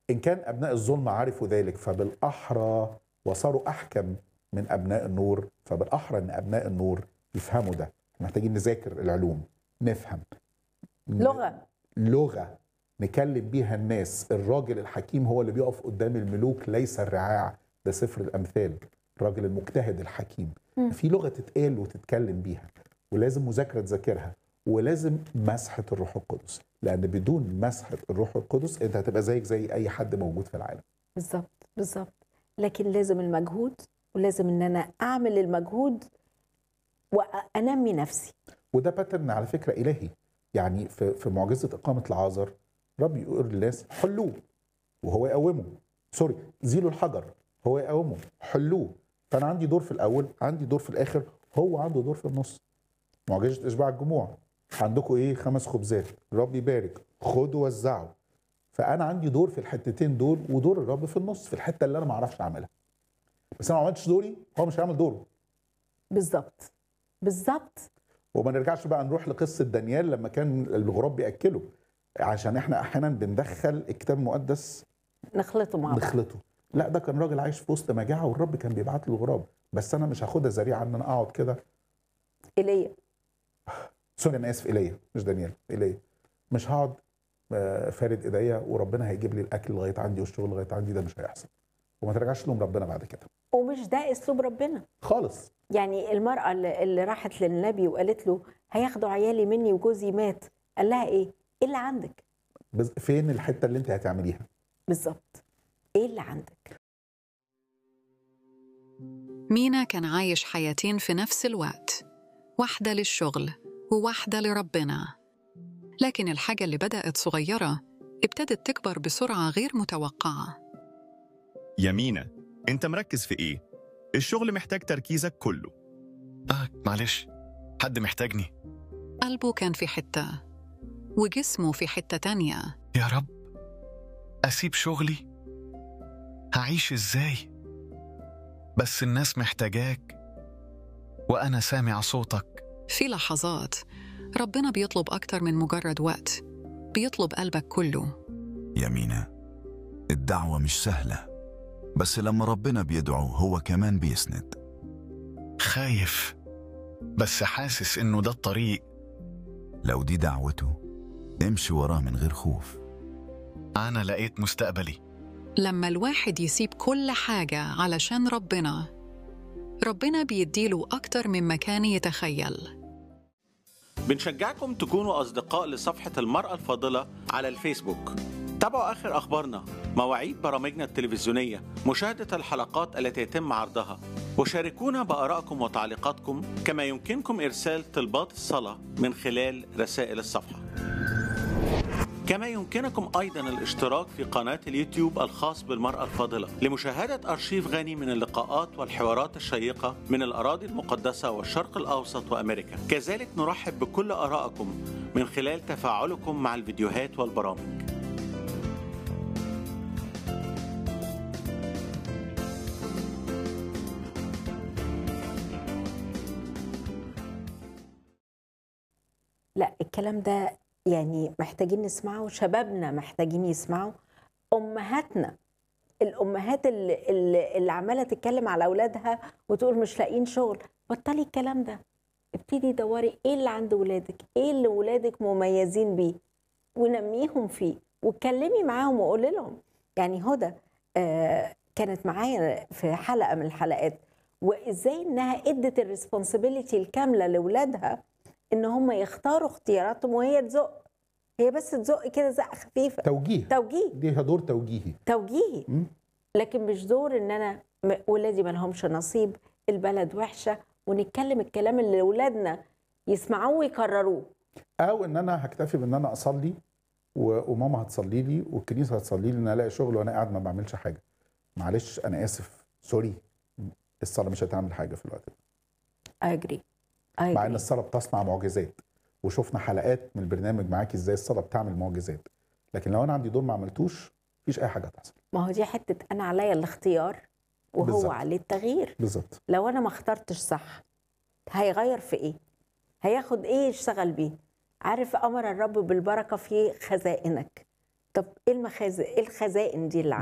ان كان ابناء الظلم عرفوا ذلك فبالاحرى وصاروا احكم من ابناء النور فبالاحرى ان ابناء النور يفهموا ده محتاجين نذاكر العلوم نفهم ن- لغه لغه نكلم بيها الناس الراجل الحكيم هو اللي بيقف قدام الملوك ليس الرعاع ده سفر الامثال الراجل المجتهد الحكيم مم. في لغه تتقال وتتكلم بيها ولازم مذاكره تذاكرها ولازم مسحه الروح القدس لان بدون مسحه الروح القدس انت هتبقى زيك زي اي حد موجود في العالم بالظبط بالظبط لكن لازم المجهود ولازم ان انا اعمل المجهود وانمي نفسي وده باترن على فكره الهي يعني في في معجزه اقامه العازر رب يقول للناس حلوه وهو يقومه سوري زيلوا الحجر هو يقومه حلوه فانا عندي دور في الاول عندي دور في الاخر هو عنده دور في النص معجزه اشباع الجموع عندكم ايه خمس خبزات الرب يبارك خدوا وزعوا فانا عندي دور في الحتتين دول ودور الرب في النص في الحته اللي انا ما اعرفش اعملها بس انا ما عملتش دوري هو مش هيعمل دوره بالظبط بالظبط وما نرجعش بقى نروح لقصه دانيال لما كان الغراب بياكله عشان احنا احيانا بندخل الكتاب المقدس نخلطه مع بعض نخلطه لا ده كان راجل عايش في وسط مجاعه والرب كان بيبعت له الغراب بس انا مش هاخدها ذريعه ان انا اقعد كده ايليا سوري انا اسف ايليا مش دانيال ايليا مش هقعد آه، فارد ايديا وربنا هيجيب لي الاكل لغايه عندي والشغل لغايه عندي ده مش هيحصل وما ترجعش لهم ربنا بعد كده ومش ده اسلوب ربنا خالص يعني المرأة اللي اللي راحت للنبي وقالت له هياخدوا عيالي مني وجوزي مات قال لها ايه؟ ايه اللي عندك؟ بز- فين الحته اللي انت هتعمليها بالظبط ايه اللي عندك؟ مينا كان عايش حياتين في نفس الوقت واحدة للشغل وواحدة لربنا لكن الحاجة اللي بدأت صغيرة ابتدت تكبر بسرعة غير متوقعة يمينة انت مركز في ايه؟ الشغل محتاج تركيزك كله آه معلش حد محتاجني قلبه كان في حتة وجسمه في حتة تانية يا رب أسيب شغلي هعيش إزاي بس الناس محتاجاك وأنا سامع صوتك في لحظات ربنا بيطلب أكتر من مجرد وقت بيطلب قلبك كله يمينة الدعوة مش سهلة بس لما ربنا بيدعو هو كمان بيسند خايف بس حاسس إنه ده الطريق لو دي دعوته امشي وراه من غير خوف أنا لقيت مستقبلي لما الواحد يسيب كل حاجة علشان ربنا ربنا بيديله أكتر مما كان يتخيل بنشجعكم تكونوا أصدقاء لصفحة المرأة الفاضلة على الفيسبوك تابعوا آخر أخبارنا مواعيد برامجنا التلفزيونية مشاهدة الحلقات التي يتم عرضها وشاركونا بآرائكم وتعليقاتكم كما يمكنكم إرسال طلبات الصلاة من خلال رسائل الصفحة كما يمكنكم أيضا الاشتراك في قناة اليوتيوب الخاص بالمرأة الفاضلة لمشاهدة أرشيف غني من اللقاءات والحوارات الشيقة من الأراضي المقدسة والشرق الأوسط وأمريكا كذلك نرحب بكل آرائكم من خلال تفاعلكم مع الفيديوهات والبرامج لا الكلام ده يعني محتاجين نسمعه شبابنا محتاجين يسمعوا امهاتنا الامهات اللي, اللي, اللي عماله تتكلم على اولادها وتقول مش لاقيين شغل بطلي الكلام ده ابتدي دوري ايه اللي عند ولادك ايه اللي ولادك مميزين بيه ونميهم فيه واتكلمي معاهم وقولي لهم يعني هدى آه كانت معايا في حلقه من الحلقات وازاي انها ادت الريسبونسبيلتي الكامله لاولادها ان هم يختاروا اختياراتهم وهي تزق هي بس تزق كده زقه خفيفه توجيه توجيه ليها دور توجيهي توجيهي مم. لكن مش دور ان انا م- ولادي ما لهمش نصيب البلد وحشه ونتكلم الكلام اللي ولادنا يسمعوه ويكرروه او ان انا هكتفي بان انا اصلي و- وماما هتصلي لي والكنيسه هتصلي لي ان انا الاقي شغل وانا قاعد ما بعملش حاجه معلش انا اسف سوري الصلاه مش هتعمل حاجه في الوقت ده اجري مع ان اجري الصلاه بتصنع معجزات وشفنا حلقات من البرنامج معاكي ازاي الصلاه بتعمل معجزات لكن لو انا عندي دور ما عملتوش مفيش اي حاجه هتحصل ما هو دي حته انا عليا الاختيار وهو بالظبط. عليه التغيير بالظبط لو انا ما اخترتش صح هيغير في ايه هياخد ايه يشتغل بيه عارف امر الرب بالبركه في خزائنك طب ايه المخازن ايه الخزائن دي اللي